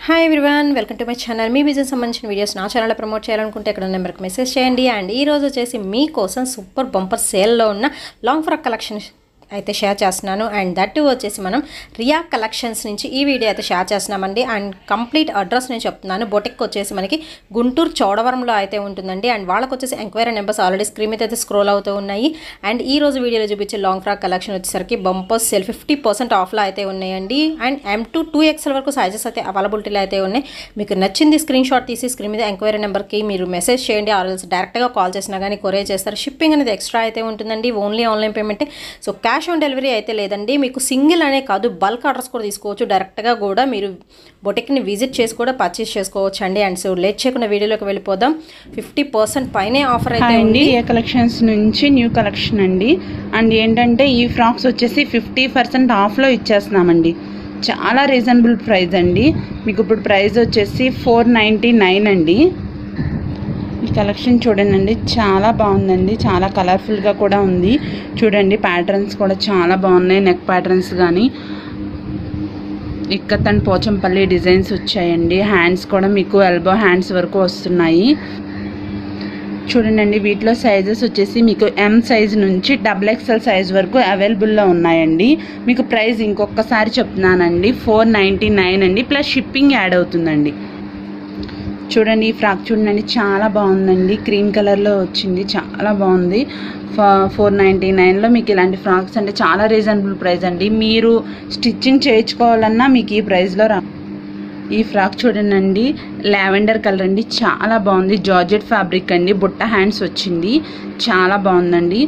hi everyone welcome to my channel మీ business సంబంధించిన videos నా ఛానల్లో ప్రమోట్ చేయాలనుకుంటే ఇక్కడ నెంబర్కి మెసేజ్ చేయండి అండ్ ఈ రోజు వచ్చేసి మీకోసం సూపర్ బంపర్ సేల్లో ఉన్న లాంగ్ ఫ్రాక్ కలెక్షన్ అయితే షేర్ చేస్తున్నాను అండ్ దట్ వచ్చేసి మనం రియా కలెక్షన్స్ నుంచి ఈ వీడియో అయితే షేర్ చేస్తున్నామండి అండ్ కంప్లీట్ అడ్రస్ నేను చెప్తున్నాను బొటిక్ వచ్చేసి మనకి గుంటూరు చోడవరంలో అయితే ఉంటుందండి అండ్ వాళ్ళకి వచ్చేసి ఎంక్వైరీ నెంబర్స్ ఆల్రెడీ స్క్రీన్ మీద అయితే స్క్రోల్ అవుతూ ఉన్నాయి అండ్ ఈ రోజు వీడియోలో చూపించే లాంగ్ ఫ్రాక్ కలెక్షన్ వచ్చేసరికి బంపర్స్ సెల్ ఫిఫ్టీ పర్సెంట్ ఆఫ్లో అయితే ఉన్నాయండి and M to two XL వరకు సైజెస్ అయితే అవైలబిలిటీలో అయితే ఉన్నాయి మీకు నచ్చింది స్క్రీన్ షాట్ తీసి స్క్రీన్ మీద ఎంక్వైరీ నెంబర్కి మీరు మెసేజ్ చేయండి ఆర్ఎల్స్ డైరెక్ట్గా కాల్ చేసినా కానీ కొరియర్ చేస్తారు షిప్పింగ్ అనేది ఎక్స్ట్రా అయితే ఉంటుందండి ఓన్లీ ఆన్లైన్ పేమెంటే సో క్యాష్ ఆన్ డెలివరీ అయితే లేదండి మీకు సింగిల్ అనే కాదు బల్క్ ఆర్డర్స్ కూడా తీసుకోవచ్చు డైరెక్ట్గా కూడా మీరు బొటిక్ని విజిట్ చేసి కూడా పర్చేస్ చేసుకోవచ్చు అండి అండ్ సో లేట్ చేయకుండా వీడియోలోకి వెళ్ళిపోదాం ఫిఫ్టీ పర్సెంట్ పైనే ఆఫర్ అయితే హాయ్ అండి ఉంది ఏ కలెక్షన్స్ నుంచి న్యూ కలెక్షన్ అండి అండ్ ఏంటంటే ఈ ఫ్రాక్స్ వచ్చేసి ఫిఫ్టీ పర్సెంట్ ఆఫ్లో ఇచ్చేస్తున్నామండి చాలా రీజనబుల్ ప్రైస్ అండి మీకు ఇప్పుడు ప్రైస్ వచ్చేసి ఫోర్ నైంటీ నైన్ అండి ఈ కలెక్షన్ చూడండి అండి చాలా బాగుందండి చాలా కలర్ఫుల్గా కూడా ఉంది చూడండి ప్యాటర్న్స్ కూడా చాలా బాగున్నాయి నెక్ ప్యాటర్న్స్ కానీ ఇక్కత్ అండ్ పోచంపల్లి డిజైన్స్ వచ్చాయండి హ్యాండ్స్ కూడా మీకు ఎల్బో హ్యాండ్స్ వరకు వస్తున్నాయి చూడండి వీటిలో సైజెస్ వచ్చేసి మీకు ఎం సైజ్ నుంచి డబుల్ ఎక్స్ఎల్ సైజ్ వరకు అవైలబుల్లో ఉన్నాయండి మీకు ప్రైస్ ఇంకొకసారి చెప్తున్నానండి ఫోర్ నైంటీ నైన్ అండి ప్లస్ షిప్పింగ్ యాడ్ అవుతుందండి చూడండి ఈ ఫ్రాక్ చూడండి చాలా బాగుందండి క్రీమ్ కలర్లో వచ్చింది చాలా బాగుంది ఫోర్ నైంటీ నైన్లో మీకు ఇలాంటి ఫ్రాక్స్ అంటే చాలా రీజనబుల్ ప్రైస్ అండి మీరు స్టిచ్చింగ్ చేయించుకోవాలన్నా మీకు ఈ ప్రైస్లో రా ఈ ఫ్రాక్ చూడండి లావెండర్ కలర్ అండి చాలా బాగుంది జార్జెట్ ఫ్యాబ్రిక్ అండి బుట్ట హ్యాండ్స్ వచ్చింది చాలా బాగుందండి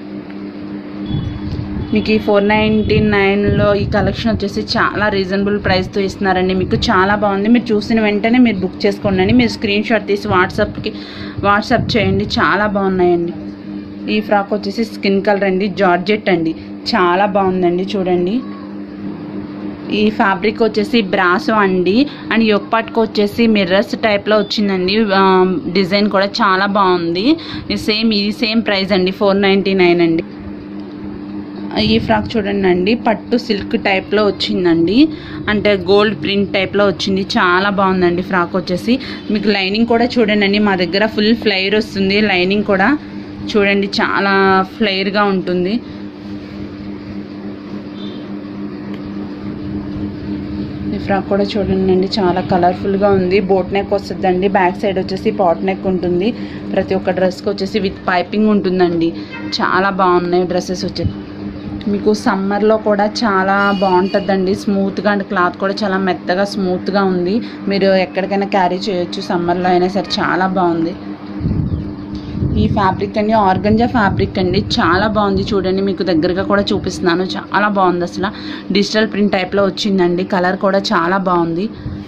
మీకు ఈ ఫోర్ నైంటీ నైన్లో ఈ కలెక్షన్ వచ్చేసి చాలా రీజనబుల్ ప్రైస్తో ఇస్తున్నారండి మీకు చాలా బాగుంది మీరు చూసిన వెంటనే మీరు బుక్ చేసుకోండి మీరు స్క్రీన్ షాట్ తీసి వాట్సాప్కి వాట్సాప్ చేయండి చాలా బాగున్నాయండి ఈ ఫ్రాక్ వచ్చేసి స్కిన్ కలర్ అండి జార్జెట్ అండి చాలా బాగుందండి చూడండి ఈ ఫ్యాబ్రిక్ వచ్చేసి బ్రాసో అండి అండ్ యొక్కపాటుకు వచ్చేసి మిర్రర్స్ టైప్లో వచ్చిందండి ఆ, డిజైన్ కూడా చాలా బాగుంది సేమ్ ఇది సేమ్ ప్రైస్ అండి ఫోర్ నైంటీ నైన్ అండి ఈ ఫ్రాక్ చూడండి అండి పట్టు సిల్క్ టైప్లో వచ్చిందండి అంటే గోల్డ్ ప్రింట్ టైప్లో వచ్చింది చాలా బాగుందండి ఫ్రాక్ వచ్చేసి మీకు లైనింగ్ కూడా చూడండి అండి మా దగ్గర ఫుల్ ఫ్లైర్ వస్తుంది లైనింగ్ కూడా చూడండి చాలా ఫ్లైర్గా ఉంటుంది ఈ ఫ్రాక్ కూడా చూడండి అండి చాలా కలర్ఫుల్గా ఉంది బోట్ నెక్ వస్తుందండి బ్యాక్ సైడ్ వచ్చేసి పాట్ నెక్ ఉంటుంది ప్రతి ఒక్క డ్రెస్కి వచ్చేసి విత్ పైపింగ్ ఉంటుందండి చాలా బాగున్నాయి డ్రెస్సెస్ వచ్చి మీకు సమ్మర్లో కూడా చాలా బాగుంటుందండి స్మూత్గా అండ్ క్లాత్ కూడా చాలా మెత్తగా స్మూత్గా ఉంది మీరు ఎక్కడికైనా క్యారీ చేయొచ్చు సమ్మర్లో అయినా సరే చాలా బాగుంది ఈ ఫ్యాబ్రిక్ అండి ఆర్గంజా ఫ్యాబ్రిక్ అండి చాలా బాగుంది చూడండి మీకు దగ్గరగా కూడా చూపిస్తున్నాను చాలా బాగుంది అసలు డిజిటల్ ప్రింట్ టైప్లో వచ్చిందండి కలర్ కూడా చాలా బాగుంది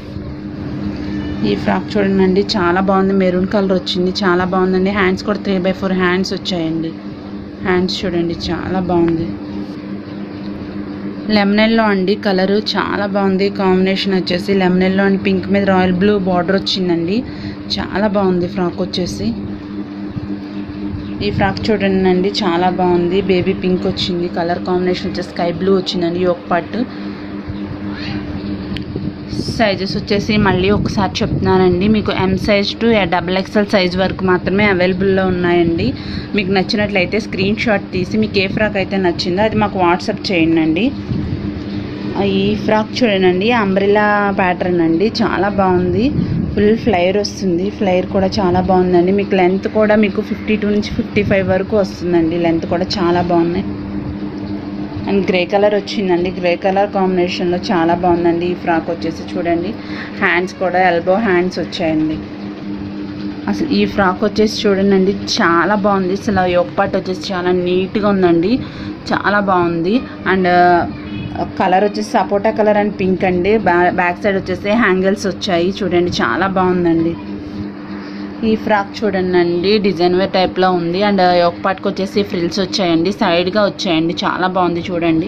ఈ ఫ్రాక్ చూడండి చాలా బాగుంది మెరూన్ కలర్ వచ్చింది చాలా బాగుందండి హ్యాండ్స్ కూడా త్రీ బై ఫోర్ హ్యాండ్స్ వచ్చాయండి హ్యాండ్స్ చూడండి చాలా బాగుంది లెమనెల్లో అండి కలరు చాలా బాగుంది కాంబినేషన్ వచ్చేసి లెమనెల్లో అండ్ పింక్ మీద రాయల్ బ్లూ బార్డర్ వచ్చిందండి చాలా బాగుంది ఫ్రాక్ వచ్చేసి ఈ ఫ్రాక్ చూడండి అండి చాలా బాగుంది బేబీ పింక్ వచ్చింది కలర్ కాంబినేషన్ వచ్చేసి స్కై బ్లూ వచ్చిందండి ఒక పట్టు సైజెస్ వచ్చేసి మళ్ళీ ఒకసారి చెప్తున్నానండి మీకు M size to double XL size వరకు మాత్రమే అవైలబుల్లో ఉన్నాయండి మీకు నచ్చినట్లయితే స్క్రీన్ షాట్ తీసి మీకు ఏ ఫ్రాక్ అయితే నచ్చిందో అది మాకు వాట్సాప్ చేయండి అండి ఈ ఫ్రాక్ చూడండి అంబ్రిలా ప్యాటర్న్ అండి చాలా బాగుంది ఫుల్ ఫ్లైర్ వస్తుంది ఫ్లైర్ కూడా చాలా బాగుందండి మీకు లెంత్ కూడా మీకు ఫిఫ్టీ టూ నుంచి ఫిఫ్టీ ఫైవ్ వరకు వస్తుందండి లెంత్ కూడా చాలా బాగున్నాయి అండ్ గ్రే కలర్ వచ్చిందండి గ్రే కలర్ కాంబినేషన్లో చాలా బాగుందండి ఈ ఫ్రాక్ వచ్చేసి చూడండి హ్యాండ్స్ కూడా ఎల్బో హ్యాండ్స్ వచ్చాయండి అసలు ఈ ఫ్రాక్ వచ్చేసి చూడండి చాలా బాగుంది అసలు ఈ పార్ట్ వచ్చేసి చాలా నీట్గా ఉందండి చాలా బాగుంది అండ్ కలర్ వచ్చేసి సపోటా కలర్ అండ్ పింక్ అండి బ్యా బ్యాక్ సైడ్ వచ్చేసి హ్యాంగిల్స్ వచ్చాయి చూడండి చాలా బాగుందండి ఈ ఫ్రాక్ చూడండి అండి డిజైన్ వేర్ టైప్లో ఉంది అండ్ ఒక పాటుకు వచ్చేసి ఫ్రిల్స్ వచ్చాయండి సైడ్గా వచ్చాయండి చాలా బాగుంది చూడండి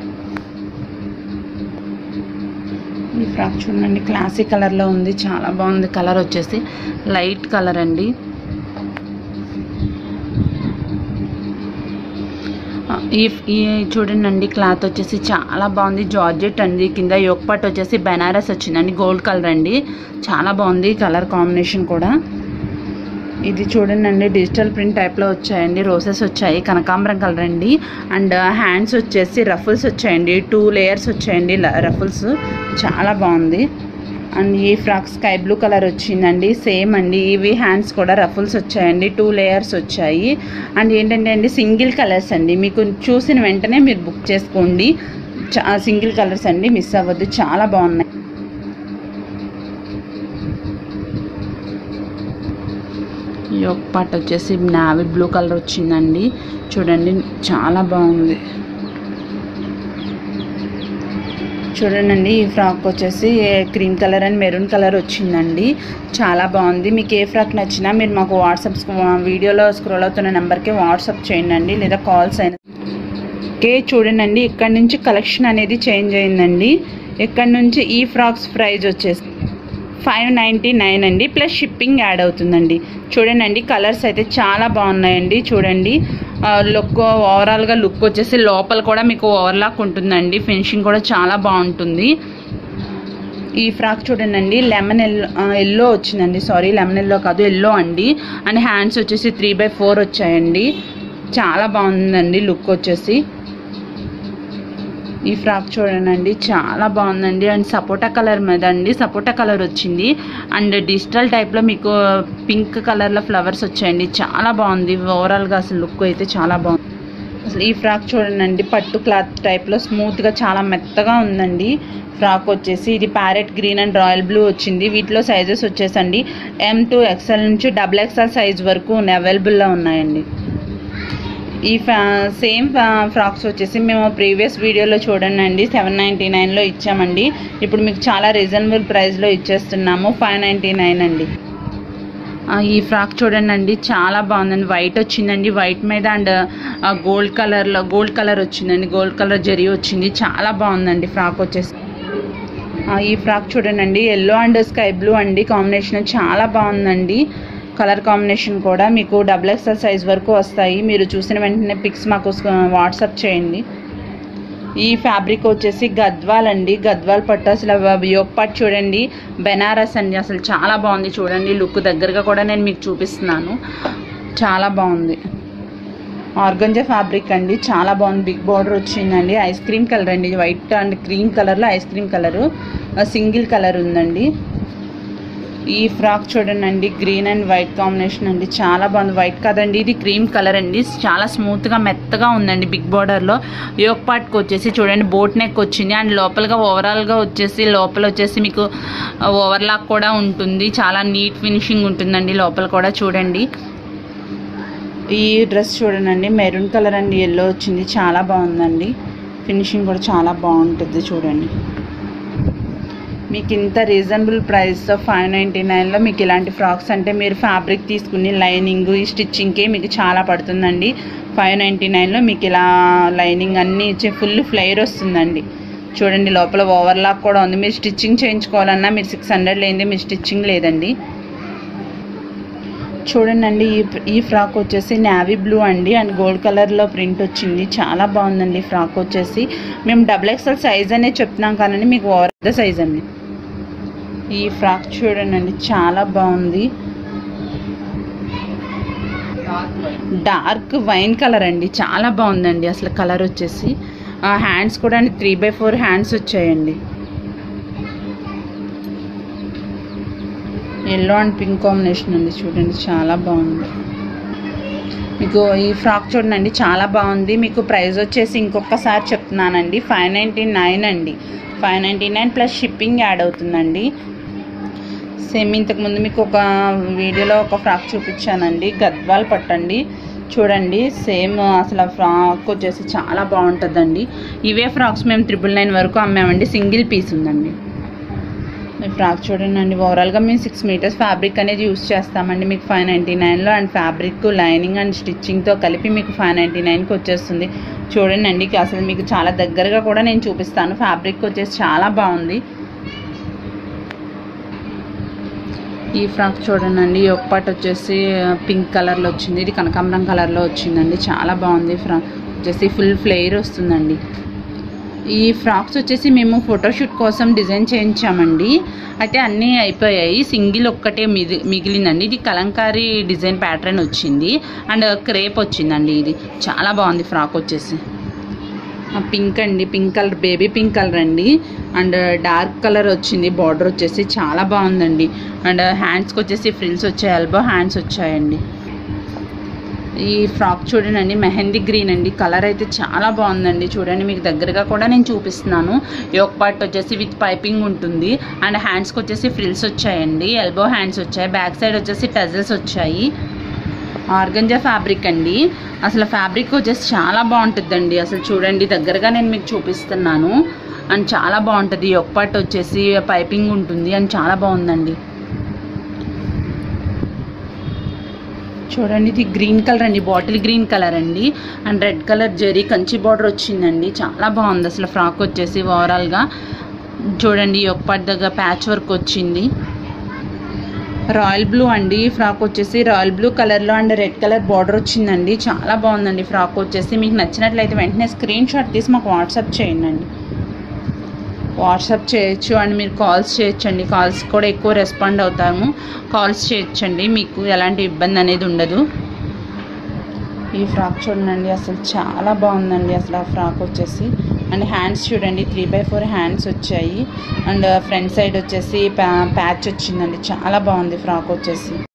ఈ ఫ్రాక్ చూడండి క్లాసిక్ కలర్లో ఉంది చాలా బాగుంది కలర్ వచ్చేసి లైట్ కలర్ అండి ఈ ఈ చూడండి క్లాత్ వచ్చేసి చాలా బాగుంది జార్జెట్ అండి కింద యోక్ పట్ వచ్చేసి బెనారస్ వచ్చిందండి గోల్డ్ కలర్ అండి చాలా బాగుంది కలర్ కాంబినేషన్ కూడా ఇది చూడండి అండి డిజిటల్ ప్రింట్ టైప్లో వచ్చాయండి రోసెస్ వచ్చాయి కనకాంబరం కలర్ అండి అండ్ హ్యాండ్స్ వచ్చేసి రఫుల్స్ వచ్చాయండి టూ లేయర్స్ వచ్చాయండి రఫుల్స్ చాలా బాగుంది అండ్ ఈ ఫ్రాక్ స్కై బ్లూ కలర్ వచ్చిందండి సేమ్ అండి ఇవి హ్యాండ్స్ కూడా రఫుల్స్ వచ్చాయండి టూ లేయర్స్ వచ్చాయి అండ్ ఏంటంటే అండి సింగిల్ కలర్స్ అండి మీకు చూసిన వెంటనే మీరు బుక్ చేసుకోండి చా సింగిల్ కలర్స్ అండి మిస్ అవ్వద్దు చాలా బాగున్నాయి ఈ ఒక పార్ట్ వచ్చేసి నావీ బ్లూ కలర్ వచ్చిందండి చూడండి చాలా బాగుంది చూడండి ఈ ఫ్రాక్ వచ్చేసి cream colour and maroon colour వచ్చిందండి చాలా బాగుంది మీకు ఏ ఫ్రాక్ నచ్చినా మీరు మాకు వాట్సాప్ వీడియోలో స్క్రోల్ అవుతున్న నెంబర్కి వాట్సాప్ చేయండి లేదా కాల్స్ అయినా ఓకే చూడండి ఇక్కడ నుంచి కలెక్షన్ అనేది చేంజ్ అయిందండి ఇక్కడ నుంచి ఈ ఫ్రాక్స్ ప్రైస్ వచ్చేసి ఫైవ్ నైంటీ నైన్ అండి ప్లస్ షిప్పింగ్ యాడ్ అవుతుందండి చూడండి కలర్స్ అయితే చాలా బాగున్నాయండి చూడండి లుక్ ఓవరాల్గా లుక్ వచ్చేసి లోపల కూడా మీకు ఓవర్లాక్ ఉంటుందండి ఫినిషింగ్ కూడా చాలా బాగుంటుంది ఈ ఫ్రాక్ చూడండి లెమన్ ఎల్లో ఎల్లో వచ్చిందండి సారీ లెమన్ ఎల్లో కాదు ఎల్లో అండి అండ్ హ్యాండ్స్ వచ్చేసి త్రీ బై ఫోర్ వచ్చాయండి చాలా బాగుందండి లుక్ వచ్చేసి ఈ ఫ్రాక్ చూడండి చాలా బాగుందండి అండ్ సపోటా కలర్ మీద అండి సపోటా కలర్ వచ్చింది అండ్ డిజిటల్ టైప్లో మీకు పింక్ కలర్లో ఫ్లవర్స్ వచ్చాయండి చాలా బాగుంది ఓవరాల్గా అసలు లుక్ అయితే చాలా బాగుంది అసలు ఈ ఫ్రాక్ చూడండి పట్టు క్లాత్ టైప్లో స్మూత్గా చాలా మెత్తగా ఉందండి ఫ్రాక్ వచ్చేసి ఇది parrot green and royal blue వచ్చింది వీటిలో సైజెస్ వచ్చేసండి ఎం టు ఎక్స్ఎల్ నుంచి డబుల్ ఎక్స్ఎల్ సైజ్ వరకు అవైలబుల్లో ఉన్నాయండి ఈ ఫ్రా సేమ్ ఫ్రాక్స్ వచ్చేసి మేము ప్రీవియస్ వీడియోలో చూడండి అండి సెవెన్ నైంటీ నైన్లో ఇచ్చామండి ఇప్పుడు మీకు చాలా రీజనబుల్ ప్రైస్లో ఇచ్చేస్తున్నాము ఫైవ్ నైంటీ నైన్ అండి ఈ ఫ్రాక్ చూడండి అండి చాలా బాగుందండి వైట్ వచ్చిందండి వైట్ మీద అండ్ గోల్డ్ కలర్లో గోల్డ్ కలర్ వచ్చిందండి గోల్డ్ కలర్ జరీ వచ్చింది చాలా బాగుందండి ఫ్రాక్ వచ్చేసి ఈ ఫ్రాక్ చూడండి ఎల్లో అండ్ స్కై బ్లూ అండి కాంబినేషన్ చాలా బాగుందండి కలర్ కాంబినేషన్ కూడా మీకు డబుల్ ఎక్స్ఎల్ సైజ్ వరకు వస్తాయి మీరు చూసిన వెంటనే పిక్స్ మాకు వాట్సాప్ చేయండి ఈ ఫ్యాబ్రిక్ వచ్చేసి గద్వాల్ అండి గద్వాల్ పట్టు అసలు యోగ్ పట్టు చూడండి బెనారస్ అండి అసలు చాలా బాగుంది చూడండి లుక్ దగ్గరగా కూడా నేను మీకు చూపిస్తున్నాను చాలా బాగుంది ఆర్గంజా ఫ్యాబ్రిక్ అండి చాలా బాగుంది బిగ్ బార్డర్ వచ్చిందండి ఐస్ క్రీమ్ కలర్ అండి వైట్ అండ్ క్రీమ్ కలర్లో ice cream colour single colour ఉందండి ఈ ఫ్రాక్ చూడండి గ్రీన్ అండ్ వైట్ కాంబినేషన్ అండి చాలా బాగుంది వైట్ కదండి ఇది క్రీమ్ కలర్ అండి చాలా స్మూత్గా మెత్తగా ఉందండి బిగ్ బార్డర్లో యోక్ పార్ట్కి వచ్చేసి చూడండి బోట్ నెక్ వచ్చింది అండ్ లోపలగా ఓవరాల్గా వచ్చేసి లోపల వచ్చేసి మీకు ఓవర్లాక్ కూడా ఉంటుంది చాలా నీట్ ఫినిషింగ్ ఉంటుందండి లోపల కూడా చూడండి ఈ డ్రెస్ చూడండి మెరూన్ కలర్ అండ్ ఎల్లో వచ్చింది చాలా బాగుందండి ఫినిషింగ్ కూడా చాలా బాగుంటుంది చూడండి మీకు ఇంత రీజనబుల్ ప్రైస్తో ఫైవ్ నైంటీ నైన్లో మీకు ఇలాంటి ఫ్రాక్స్ అంటే మీరు ఫ్యాబ్రిక్ తీసుకుని లైనింగ్ ఈ స్టిచ్చింగ్కి మీకు చాలా పడుతుందండి ఫైవ్ నైంటీ నైన్లో మీకు ఇలా లైనింగ్ అన్నీ ఇచ్చే ఫుల్ ఫ్లైర్ వస్తుందండి చూడండి లోపల ఓవర్లాక్ కూడా ఉంది మీరు స్టిచ్చింగ్ చేయించుకోవాలన్నా మీరు సిక్స్ హండ్రెడ్ లేనిది మీరు స్టిచ్చింగ్ లేదండి చూడండి ఈ ఈ ఫ్రాక్ వచ్చేసి నావీ బ్లూ అండి అండ్ గోల్డ్ కలర్లో ప్రింట్ వచ్చింది చాలా బాగుందండి ఈ ఫ్రాక్ వచ్చేసి మేము డబుల్ ఎక్స్ఎల్ సైజ్ అనే చెప్తున్నాం కానీ మీకు ఓవర్ సైజ్ అండి ఈ ఫ్రాక్ చూడండి చాలా బాగుంది డార్క్ వైన్ కలర్ అండి చాలా బాగుందండి అసలు కలర్ వచ్చేసి హ్యాండ్స్ కూడా అండి త్రీ బై ఫోర్ హ్యాండ్స్ వచ్చాయండి ఎల్లో అండ్ పింక్ కాంబినేషన్ అండి చూడండి చాలా బాగుంది మీకు ఈ ఫ్రాక్ చూడండి చాలా బాగుంది మీకు ప్రైస్ వచ్చేసి ఇంకొకసారి చెప్తున్నానండి ఫైవ్ నైంటీ నైన్ అండి five ninety nine plus shipping add అవుతుందండి సేమ్ ఇంతకుముందు మీకు ఒక వీడియోలో ఒక ఫ్రాక్ చూపించానండి గద్వాల్ పట్టండి చూడండి సేమ్ అసలు ఆ ఫ్రాక్ వచ్చేసి చాలా బాగుంటుందండి ఇవే ఫ్రాక్స్ మేము త్రిబుల్ నైన్ వరకు అమ్మామండి సింగిల్ పీస్ ఉందండి ఈ ఫ్రాక్ చూడండి ఓవరాల్గా మేము సిక్స్ మీటర్స్ ఫ్యాబ్రిక్ అనేది యూస్ చేస్తామండి మీకు ఫైవ్ నైంటీ నైన్లో అండ్ ఫ్యాబ్రిక్ లైనింగ్ అండ్ స్టిచ్చింగ్తో కలిపి మీకు ఫైవ్ నైంటీ నైన్కి వచ్చేస్తుంది చూడండి అండి అసలు మీకు చాలా దగ్గరగా కూడా నేను చూపిస్తాను ఫ్యాబ్రిక్ వచ్చేసి చాలా బాగుంది ఈ ఫ్రాక్ చూడండి ఈ ఒక పార్ట్ వచ్చేసి పింక్ కలర్లో వచ్చింది ఇది కనకాంబరం కలర్లో వచ్చిందండి చాలా బాగుంది ఫ్రాక్ వచ్చేసి ఫుల్ ఫ్లేయర్ వస్తుందండి ఈ ఫ్రాక్స్ వచ్చేసి మేము ఫోటోషూట్ కోసం డిజైన్ చేయించామండి అయితే అన్నీ అయిపోయాయి సింగిల్ ఒక్కటే మిగి మిగిలిందండి ఇది కలంకారీ డిజైన్ ప్యాటర్న్ వచ్చింది అండ్ క్రేప్ వచ్చిందండి ఇది చాలా బాగుంది ఫ్రాక్ వచ్చేసి పింక్ అండి pink colour baby pink colour అండి అండ్ డార్క్ కలర్ వచ్చింది బార్డర్ వచ్చేసి చాలా బాగుందండి అండ్ హ్యాండ్స్కి వచ్చేసి ఫ్రిల్స్ వచ్చాయి ఎల్బో హ్యాండ్స్ వచ్చాయండి ఈ ఫ్రాక్ చూడండి మెహందీ గ్రీన్ అండి కలర్ అయితే చాలా బాగుందండి చూడండి మీకు దగ్గరగా కూడా నేను చూపిస్తున్నాను యోక్ పార్ట్ వచ్చేసి విత్ పైపింగ్ ఉంటుంది అండ్ హ్యాండ్స్కి వచ్చేసి ఫ్రిల్స్ వచ్చాయండి ఎల్బో హ్యాండ్స్ వచ్చాయి బ్యాక్ సైడ్ వచ్చేసి టజల్స్ వచ్చాయి ఆర్గంజా ఫ్యాబ్రిక్ అండి అసలు ఫ్యాబ్రిక్ వచ్చేసి చాలా బాగుంటుందండి అసలు చూడండి దగ్గరగా నేను మీకు చూపిస్తున్నాను అండ్ చాలా బాగుంటుంది యోక్ పార్ట్ వచ్చేసి పైపింగ్ ఉంటుంది అండ్ చాలా బాగుందండి చూడండి ఇది గ్రీన్ కలర్ అండి బాటిల్ గ్రీన్ కలర్ అండి and red colour zari Kanchi border వచ్చిందండి చాలా బాగుంది అసలు ఫ్రాక్ వచ్చేసి ఓవరాల్గా చూడండి ఒక పార్ట్ దగ్గర ప్యాచ్ వర్క్ వచ్చింది రాయల్ బ్లూ అండి ఫ్రాక్ వచ్చేసి రాయల్ బ్లూ కలర్లో అండ్ రెడ్ కలర్ బార్డర్ వచ్చిందండి చాలా బాగుందండి ఫ్రాక్ వచ్చేసి మీకు నచ్చినట్లయితే వెంటనే స్క్రీన్ షాట్ తీసి మాకు వాట్సాప్ చేయండి అండి వాట్సాప్ చేయొచ్చు అండ్ మీరు కాల్స్ చేయొచ్చండి కాల్స్ కూడా ఎక్కువ రెస్పాండ్ అవుతాము కాల్స్ చేయొచ్చండి మీకు ఎలాంటి ఇబ్బంది అనేది ఉండదు ఈ ఫ్రాక్ చూడండి అసలు చాలా బాగుందండి అసలు ఆ ఫ్రాక్ వచ్చేసి అండ్ హ్యాండ్స్ చూడండి త్రీ బై ఫోర్ హ్యాండ్స్ వచ్చాయి అండ్ ఫ్రంట్ సైడ్ వచ్చేసి ప్యా ప్యాచ్ వచ్చిందండి చాలా బాగుంది ఫ్రాక్ వచ్చేసి